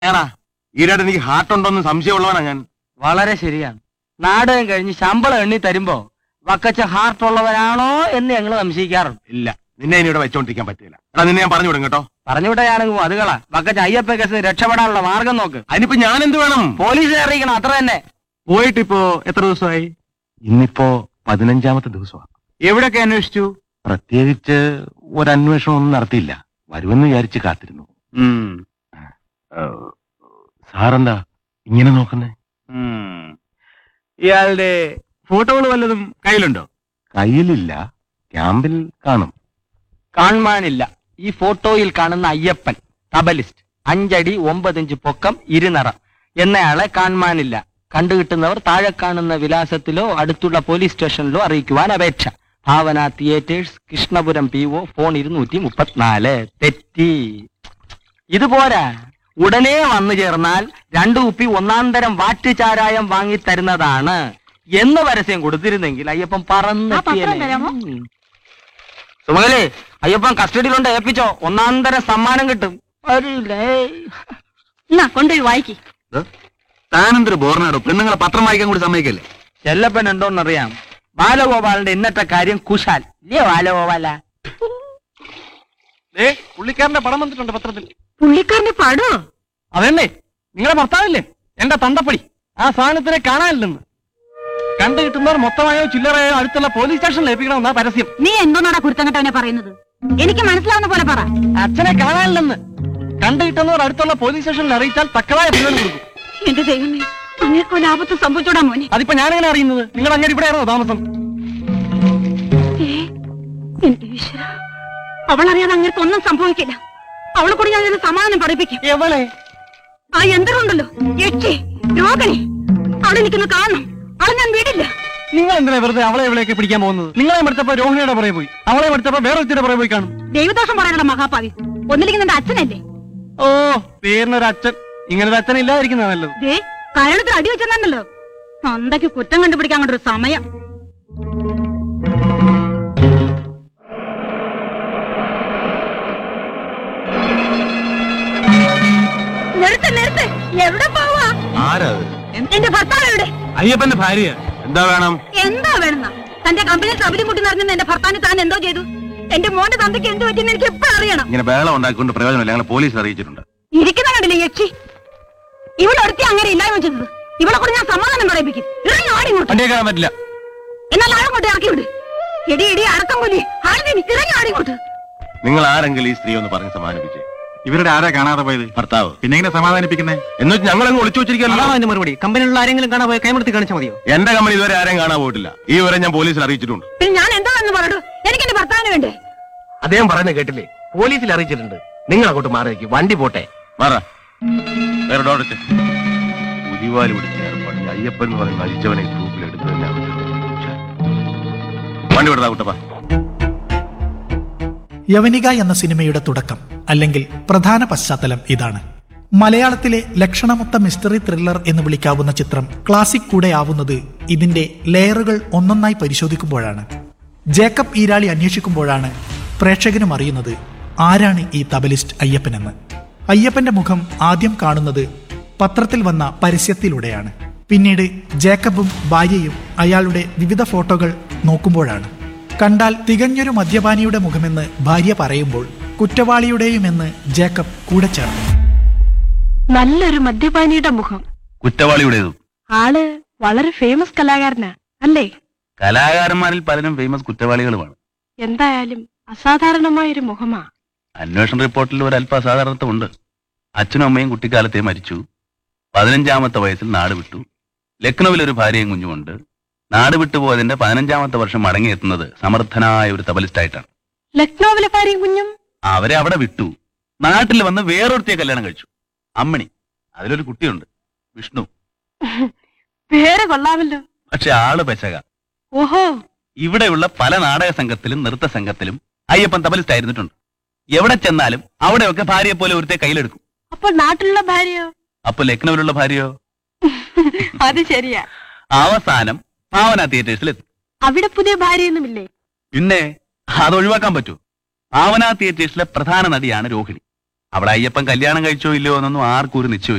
ഏറാ ഈരായിട്ട് എനിക്ക് ഹാർട്ട് ഉണ്ടോന്ന് സംശയമുള്ളവനാ ഞാൻ വളരെ ശരിയാണ് നാടകം കഴിഞ്ഞ് ശമ്പളം എണ്ണി തരുമ്പോ വക്കച്ച ഹാർട്ട് ഉള്ളവരാണോ എന്ന് ഞങ്ങൾ സംശയിക്കാറുണ്ട് ഇല്ല നിന്നെ ഇനി ഇവിടെ വെച്ചോണ്ടിരിക്കാൻ പറ്റില്ല എടാ നിന്നെ ഞാൻ പറഞ്ഞു വിടും കേട്ടോ പറഞ്ഞുവിട്ടാണെങ്കിൽ അതുകളാ വക്കച്ച അയ്യപ്പ കേസിന് രക്ഷപ്പെടാനുള്ള മാർഗം നോക്ക് അതിനിപ്പോ ഞാൻ എന്ത് വേണം പോലീസിനെ അറിയിക്കണം അത്ര തന്നെ പോയിട്ടിപ്പോ എത്ര ദിവസമായി ഇന്നിപ്പോ പതിനഞ്ചാമത്തെ ദിവസമാണ് എവിടെയൊക്കെ അന്വേഷിച്ചു പ്രത്യേകിച്ച് ഒരു അന്വേഷണം ഒന്നും നടത്തിയില്ല വരുമെന്ന് വിചാരിച്ച് കാത്തിരുന്നു ഏഹ്, സാറെന്താ ഇങ്ങനെ നോക്കുന്നേ ഇയാളുടെ ഫോട്ടോകൾ വല്ലതും കയ്യിലുണ്ടോ കയ്യിലില്ല ക്യാമ്പിൽ കാണും കാണുവാനില്ല ഈ ഫോട്ടോയിൽ കാണുന്ന അയ്യപ്പൻ തബലിസ്റ്റ് അഞ്ചടി ഒമ്പതിഞ്ച് പൊക്കം ഇരുനിറം എന്നയാളെ കാണുവാനില്ല കണ്ടുകിട്ടുന്നവർ താഴെ കാണുന്ന വിലാസത്തിലോ അടുത്തുള്ള പോലീസ് സ്റ്റേഷനിലോ അറിയിക്കുവാൻ അപേക്ഷ Bhavana theatres Krishnapuram P O phone ഇരുന്നൂറ്റി മുപ്പത്തിനാല് തെറ്റി ഇതുപോരാ ഉടനെ വന്നു ചേർന്നാൽ രണ്ടു കുപ്പി ഒന്നാം തരം വാറ്റുചാരായം വാങ്ങി തരുന്നതാണ് എന്ന് പരസ്യം കൊടുത്തിരുന്നെങ്കിൽ അയ്യപ്പൻ പറന്നെത്തിയനെ ഉം. സുമകലേ അയ്യപ്പൻ കസ്റ്റഡിയിലുണ്ട് ഏൽപ്പിച്ചോ ഒന്നാം തരം സമ്മാനം കിട്ടും വരില്ലേ എന്നാ കൊണ്ടുപോയി വായിക്ക് താനെന്തൊരു ബോർനാടോ പെണ്ണുങ്ങളെ പത്രം വായിക്കാൻ കൂടി സമ്മതിക്കല്ലേ ചെല്ലപ്പൻ ഉണ്ടോന്നറിയാം ബാലഗോപാലന്റെ ഇന്നത്തെ കാര്യം കുശാൽ ഇല്ലേ ബാലഗോപാല പുള്ളിക്കാരന്റെ പടം വന്നിട്ടുണ്ട് പത്രത്തിൽ പുള്ളിക്കാരന്റെ പടോ അതന്നെ നിങ്ങളെ ഭർത്താവില്ലേ എന്റെ തന്തപ്പടി ആ സാധനത്തിനെ കാണാനില്ലെന്ന് കണ്ടു കിട്ടുന്നവർ മൊത്തമായോ ചില്ലറയോ അടുത്തുള്ള പോലീസ് സ്റ്റേഷനിൽ ഏൽപ്പിക്കണമെന്നാ പരസ്യം നീ എന്തോന്നാടാ കുരുത്തങ്കട്ടവനെ പറയുന്നത് എനിക്ക് മനസ്സിലാവുന്ന പോലെ പറ അച്ഛനെ കാണാനില്ലെന്ന് കണ്ടു കിട്ടുന്നവർ അടുത്തുള്ള പോലീസ് സ്റ്റേഷനിൽ അറിയിച്ചാൽ തക്കതായ പിഴവ് കൊടുക്കും എന്റെ ദൈവമേ അങ്ങേക്കോ ലാഭത്ത് സംഭവിച്ചോടാ മോനെ അതിപ്പോ ഞാനെങ്ങനെ അറിയുന്നത് നിങ്ങൾ അങ്ങനെ ഇവിടെയാണോ താമസം ഏ, എന്റെ ഈശ്വര അവളറിയാതെ അങ്ങേർക്ക് ഒന്നും സംഭവിക്കില്ല അവളെ കൂടി ഞാൻ ഇതിന് സമാധാനം പഠിപ്പിക്കും എവളെ ആ യന്ത്രമുണ്ടല്ലോ യക്ഷി രോഗണി അവളെ എനിക്കൊന്ന് കാണണം അവളെ ഞാൻ വീടില്ല നിങ്ങൾ എന്തിനാ വെറുതെ അവളെ എവിടെയൊക്കെ പിടിക്കാൻ പോകുന്നത് നിങ്ങളെ എടുത്തപ്പോ രോഹിണിയുടെ പുറകെ പോയി അവളെ എടുത്തപ്പോ വേറെ ഒരുത്തിയുടെ പുറകെ പോയി കാണും ദൈവദോഷം പറയാനുള്ള മഹാപാവി ഒന്നില്ലെങ്കിൽ നിന്റെ അച്ഛനല്ലേ ഓ പേരിനൊരു അച്ഛൻ ഇങ്ങനൊരു അച്ഛൻ ഇല്ലാതിരിക്കുന്ന നല്ലത് ദേ കയണത്തിൽ അടി വെച്ചെന്നല്ലോ സ്വന്തക്ക് കുറ്റം കണ്ടുപിടിക്കാൻ കൊണ്ടൊരു സമയം നിർത്ത് നിർത്ത് എവിടെ പോവാ ആരാ എന്റെ ഭർത്താവ് എവിടെ അയ്യപ്പന്റെ ഭാര്യ എന്താ വേണം എന്താ വേണമെന്ന തന്റെ കമ്പനിയിൽ കബലി മുട്ടി നിറഞ്ഞ എന്റെ ഭർത്താവിന് താൻ എന്തോ ചെയ്തു എന്റെ മോന്റെ തന്തയ്ക്ക് എന്ത് പറ്റിയെന്ന് എനിക്ക് എപ്പോഴും അറിയണം ഇങ്ങനെ ബഹളം ഉണ്ടാക്കിക്കൊണ്ട് പ്രയോജനമില്ല ഞങ്ങൾ പോലീസ് അറിയിച്ചിട്ടുണ്ട് ഇരിക്കുന്ന കണ്ടില്ലേ യക്ഷി ഇവിടെ ഒരുത്തി അങ്ങനെ ഇല്ലായ്മ ചെയ്തത് ഇവളെ കൂടെ ഞാൻ സമാധാനം പറയിപ്പിക്കും ഇറങ്ങി ആടി ഇങ്ങോട്ട് വണ്ടിയെ കയറാൻ പറ്റില്ല എന്നാൽ ആഴങ്ങോട്ട് ഇറക്കി വിട് എടി എടി അടക്കം പോലെ ആളിനെ ഇറങ്ങി ആടി ഇങ്ങോട്ട് നിങ്ങൾ ആരെങ്കിലും ഈ സ്ത്രീ ഒന്ന് പറഞ്ഞ് സമാധാനിപ്പിച്ചേ ഇവരുടെ ആരാ കാണാതെ പോയത് ഭർത്താവ് പിന്നെ എങ്ങനെ സമാധാനിപ്പിക്കുന്നേ എന്ന് വെച്ച് ഞങ്ങളങ്ങ് ഒളിച്ചു വെച്ചിരിക്കല്ലോ അതിന്റെ മറുപടി കമ്പനിയിലുള്ള ആരെങ്കിലും കാണാൻ പോയി കൈമെടുത്ത് കാണിച്ചാൽ മതിയോ എന്റെ കമ്പനി ഇതുവരെ ആരെയും കാണാൻ പോയിട്ടില്ല ഈ വിവരം ഞാൻ പോലീസിൽ അറിയിച്ചിട്ടുണ്ട് പിന്നെ ഞാൻ എന്താണെന്ന് പറയടൂ എനിക്ക് എന്റെ ഭർത്താവിന് വേണ്ടേ അദ്ദേഹം പറയുന്നത് കേട്ടില്ലേ പോലീസിൽ അറിയിച്ചിട്ടുണ്ട് നിങ്ങൾ അങ്ങോട്ട് മാറി നിൽക്കും വണ്ടി പോട്ടെ മാറ വേറെ ഡോടച്ച് പുലിവാല് പിടിച്ച ഏർപ്പാട് ഈ അയ്യപ്പൻ എന്ന് പറയുന്ന അഴിച്ചവനെ ഗ്രൂപ്പിൽ എടുത്തു തന്നെ വണ്ടി വിടതാ കുട്ടപ്പ യവനിക എന്ന സിനിമയുടെ തുടക്കം അല്ലെങ്കിൽ പ്രധാന പശ്ചാത്തലം ഇതാണ് മലയാളത്തിലെ ലക്ഷണമൊത്ത മിസ്റ്ററി ത്രില്ലർ എന്ന് വിളിക്കാവുന്ന ചിത്രം ക്ലാസിക് കൂടെ ആവുന്നത് ഇതിന്റെ ലെയറുകൾ ഒന്നൊന്നായി പരിശോധിക്കുമ്പോഴാണ് ജേക്കബ് ഈരാളി അന്വേഷിക്കുമ്പോഴാണ് പ്രേക്ഷകനും അറിയുന്നത് ആരാണ് ഈ തബലിസ്റ്റ് അയ്യപ്പനെന്ന് അയ്യപ്പന്റെ മുഖം ആദ്യം കാണുന്നത് പത്രത്തിൽ വന്ന പരസ്യത്തിലൂടെയാണ് പിന്നീട് ജേക്കബും ഭാര്യയും അയാളുടെ വിവിധ ഫോട്ടോകൾ നോക്കുമ്പോഴാണ് കണ്ടാൽ തികഞ്ഞൊരു മദ്യപാനിയുടെ മുഖമെന്ന് ഭാര്യ പറയുമ്പോൾ കുറ്റവാളിയുടെയുമെന്ന് ജേക്കബ് കൂടെ ചേർന്നു നല്ലൊരു മദ്യപാനിയുടെ മുഖം കുറ്റവാളിയുടേതും ആള് വളരെ ഫേമസ് കലാകാരനാ അല്ലേ കലാകാരന്മാരിൽ പലരും ഫേമസ് കുറ്റവാളികളുമാണ് എന്തായാലും അസാധാരണമായൊരു മുഖമാ അന്വേഷണ റിപ്പോർട്ടിൽ ഒരു അല്പ അസാധാരണത്വമുണ്ട് അച്ഛനും അമ്മയും കുട്ടിക്കാലത്തെ മരിച്ചു പതിനഞ്ചാമത്തെ വയസ്സിൽ നാട് വിട്ടു ലക്നൌവിൽ ഒരു ഭാര്യയും കുഞ്ഞുമുണ്ട് നാട് വിട്ടുപോയതിന്റെ പതിനഞ്ചാമത്തെ വർഷം മടങ്ങിയെത്തുന്നത് സമർത്ഥനായ ഒരു തബലിസ്റ്റായിട്ടാണ് ലക്നൌവിലെ ഭാര്യയും കുഞ്ഞും അവരെ അവിടെ വിട്ടു നാട്ടിൽ വന്ന് വേറൊരുത്തിയെ കല്യാണം കഴിച്ചു അമ്മണി അതിലൊരു കുട്ടിയുണ്ട് വിഷ്ണു പേര് കൊള്ളാമല്ലോ പക്ഷെ ആള് പെശക ഓഹോ ഇവിടെയുള്ള പല നാടക സംഘത്തിലും നൃത്ത സംഘത്തിലും അയ്യപ്പൻ തബലിസ്റ്റ് ആയിരുന്നിട്ടുണ്ട് എവിടെ ചെന്നാലും അവിടെയൊക്കെ ഭാര്യയെ പോലെ ഒരുത്തെ കയ്യിലെടുക്കും അപ്പോൾ നാട്ടിലുള്ള ഭാര്യയോ അപ്പൊ ലക്നൌവിലുള്ള ഭാര്യയോ അത് ശരിയാ അവസാനം ഭാവന തിയേറ്റേഴ്സിലെത്തി അവിടെ പുതിയ ഭാര്യയൊന്നുമില്ലേ പിന്നെ അത് ഒഴിവാക്കാൻ പറ്റൂ ഭാവന തിയേറ്റേഴ്സിലെ പ്രധാന നടിയാണ് രോഹിണി അവിടെ അയ്യപ്പൻ കല്യാണം കഴിച്ചോ ഇല്ലയോ എന്നൊന്നും ആർക്കും ഒരു നിശ്ചയം